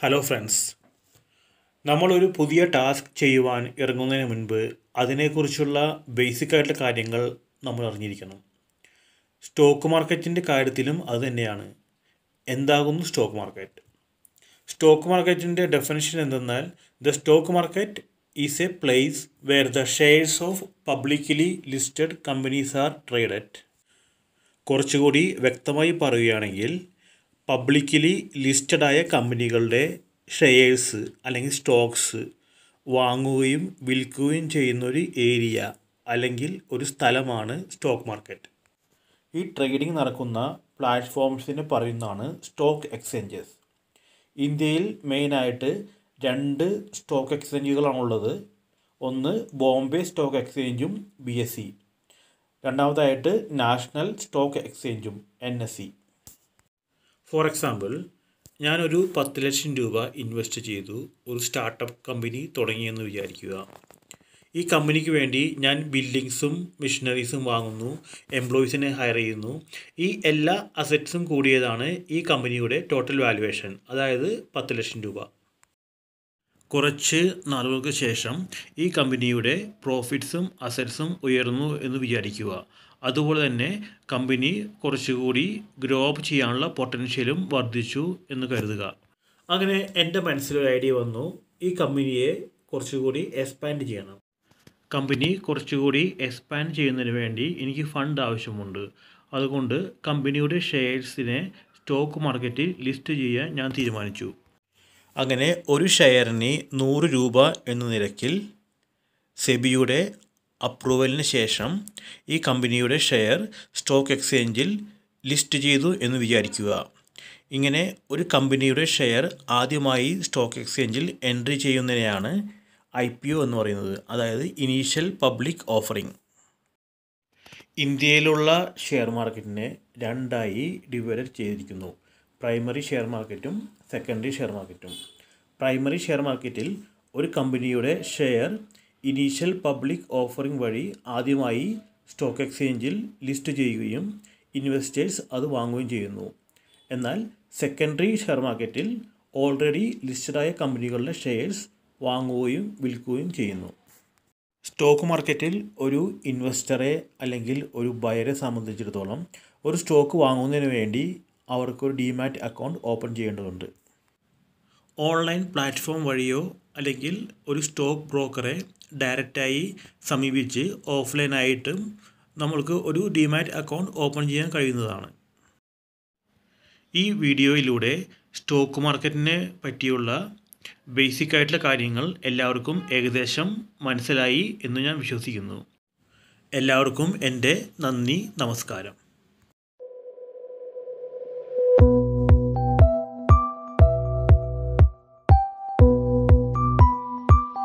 hello friends നമ്മളൊരു പുതിയ task ചെയ്യുവാൻ ഇറങ്ങുന്നതിന് മുൻപ് അതിനെക്കുറിച്ചുള്ള ബേസിക് ആയിട്ടുള്ള കാര്യങ്ങൾ നമ്മൾ അറിഞ്ഞിരിക്കണം സ്റ്റോക്ക് മാർക്കറ്റിൻ്റെ കാര്യത്തിലും അതുതന്നെയാണ് എന്താകുന്നു സ്റ്റോക്ക് മാർക്കറ്റ് സ്റ്റോക്ക് മാർക്കറ്റിൻ്റെ ഡെഫിനിഷൻ എന്തെന്നാൽ the stock market is a place where the shares of publicly listed companies are traded കുറച്ചുകൂടി വ്യക്തമായി പറയുകയാണെങ്കിൽ പബ്ലിക്കലി ലിസ്റ്റഡായ കമ്പനികളുടെ ഷെയർസ് അല്ലെങ്കിൽ സ്റ്റോക്സ് വാങ്ങുകയും വിൽക്കുകയും ചെയ്യുന്ന ഒരു ഏരിയ അല്ലെങ്കിൽ ഒരു സ്ഥലമാണ് സ്റ്റോക്ക് മാർക്കറ്റ് ഈ ട്രേഡിംഗ് നടക്കുന്ന പ്ലാറ്റ്ഫോംസിന് പറയുന്നതാണ് സ്റ്റോക്ക് എക്സ്ചേഞ്ചസ് ഇന്ത്യയിൽ മെയിനായിട്ട് രണ്ട് സ്റ്റോക്ക് എക്സ്ചേഞ്ചുകളാണുള്ളത് ഒന്ന് ബോംബെ സ്റ്റോക്ക് എക്സ്ചേഞ്ചും ബി എസ് സി രണ്ടാമതായിട്ട് നാഷണൽ സ്റ്റോക്ക് എക്സ്ചേഞ്ചും N S C for example ഞാനൊരു പത്ത് ലക്ഷം രൂപ ഇൻവെസ്റ്റ് ചെയ്തു ഒരു സ്റ്റാർട്ടപ്പ് കമ്പനി തുടങ്ങിയെന്ന് വിചാരിക്കുക ഈ കമ്പനിക്ക് വേണ്ടി ഞാൻ ബിൽഡിങ്സും മെഷീനറീസും വാങ്ങുന്നു എംപ്ലോയീസിനെ ഹയർ ചെയ്യുന്നു ഈ എല്ലാ അസറ്റ്സും കൂടിയതാണ് ഈ കമ്പനിയുടെ ടോട്ടൽ വാലുവേഷൻ അതായത് പത്ത് ലക്ഷം രൂപ കുറച്ച് നാളുകൾക്ക് ശേഷം ഈ കമ്പനിയുടെ പ്രോഫിറ്റ്സും അസറ്റ്സും ഉയർന്നു എന്ന് വിചാരിക്കുക അതുപോലെ തന്നെ കമ്പനി കുറച്ചുകൂടി ഗ്രോ അപ്പ് ചെയ്യാനുള്ള പൊട്ടൻഷ്യലും വർദ്ധിച്ചു എന്ന് കരുതുക അങ്ങനെ എൻ്റെ മനസ്സിലൊരു ഐഡിയ വന്നു ഈ കമ്പനിയെ കുറച്ചുകൂടി എക്സ്പാൻഡ് ചെയ്യണം കമ്പനി കുറച്ചുകൂടി എക്സ്പാൻഡ് ചെയ്യുന്നതിന് വേണ്ടി എനിക്ക് ഫണ്ട് ആവശ്യമുണ്ട് അതുകൊണ്ട് കമ്പനിയുടെ ഷെയർസിനെ സ്റ്റോക്ക് മാർക്കറ്റിൽ ലിസ്റ്റ് ചെയ്യാൻ ഞാൻ തീരുമാനിച്ചു അങ്ങനെ ഒരു ഷെയറിന് നൂറ് രൂപ എന്ന നിരക്കിൽ സെബിയുടെ അപ്രൂവലിന് ശേഷം ഈ കമ്പനിയുടെ ഷെയർ സ്റ്റോക്ക് എക്സ്ചേഞ്ചിൽ ലിസ്റ്റ് ചെയ്തു എന്ന് വിചാരിക്കുക ഇങ്ങനെ ഒരു കമ്പനിയുടെ ഷെയർ ആദ്യമായി സ്റ്റോക്ക് എക്സ്ചേഞ്ചിൽ എൻട്രി ചെയ്യുന്നതിനെയാണ് ഐ പി ഒ എന്ന് പറയുന്നത് അതായത് ഇനീഷ്യൽ പബ്ലിക് ഓഫറിംഗ് ഇന്ത്യയിലുള്ള ഷെയർ മാർക്കറ്റിനെ രണ്ടായി ഡിവൈഡ് ചെയ്തിരിക്കുന്നു പ്രൈമറി ഷെയർ മാർക്കറ്റും സെക്കൻഡറി ഷെയർ മാർക്കറ്റും പ്രൈമറി ഷെയർ മാർക്കറ്റിൽ ഒരു കമ്പനിയുടെ ഷെയർ ഇനീഷ്യൽ പബ്ലിക് ഓഫറിംഗ് വഴി ആദ്യമായി സ്റ്റോക്ക് എക്സ്ചേഞ്ചിൽ ലിസ്റ്റ് ചെയ്യുകയും ഇൻവെസ്റ്റേഴ്സ് അത് വാങ്ങുകയും ചെയ്യുന്നു എന്നാൽ സെക്കൻഡറി ഷെയർ മാർക്കറ്റിൽ ഓൾറെഡി ലിസ്റ്റഡായ കമ്പനികളുടെ ഷെയർസ് വാങ്ങുകയും വിൽക്കുകയും ചെയ്യുന്നു സ്റ്റോക്ക് മാർക്കറ്റിൽ ഒരു ഇൻവെസ്റ്ററെ അല്ലെങ്കിൽ ഒരു ബയറെ സംബന്ധിച്ചിടത്തോളം ഒരു സ്റ്റോക്ക് വാങ്ങുന്നതിന് വേണ്ടി അവർക്കൊരു ഡിമാറ്റ് അക്കൗണ്ട് ഓപ്പൺ ചെയ്യേണ്ടതുണ്ട് ഓൺലൈൻ പ്ലാറ്റ്ഫോം വഴിയോ അല്ലെങ്കിൽ ഒരു സ്റ്റോക്ക് ബ്രോക്കറെ ഡയറക്റ്റായി സമീപിച്ച് ഓഫ്ലൈനായിട്ടും നമ്മൾക്ക് ഒരു ഡിമാറ്റ് അക്കൗണ്ട് ഓപ്പൺ ചെയ്യാൻ കഴിയുന്നതാണ് ഈ വീഡിയോയിലൂടെ സ്റ്റോക്ക് മാർക്കറ്റിനെ പറ്റിയുള്ള ബേസിക് ആയിട്ടുള്ള കാര്യങ്ങൾ എല്ലാവർക്കും ഏകദേശം മനസ്സിലായി എന്ന് ഞാൻ വിശ്വസിക്കുന്നു എല്ലാവർക്കും എൻ്റെ നന്ദി നമസ്കാരം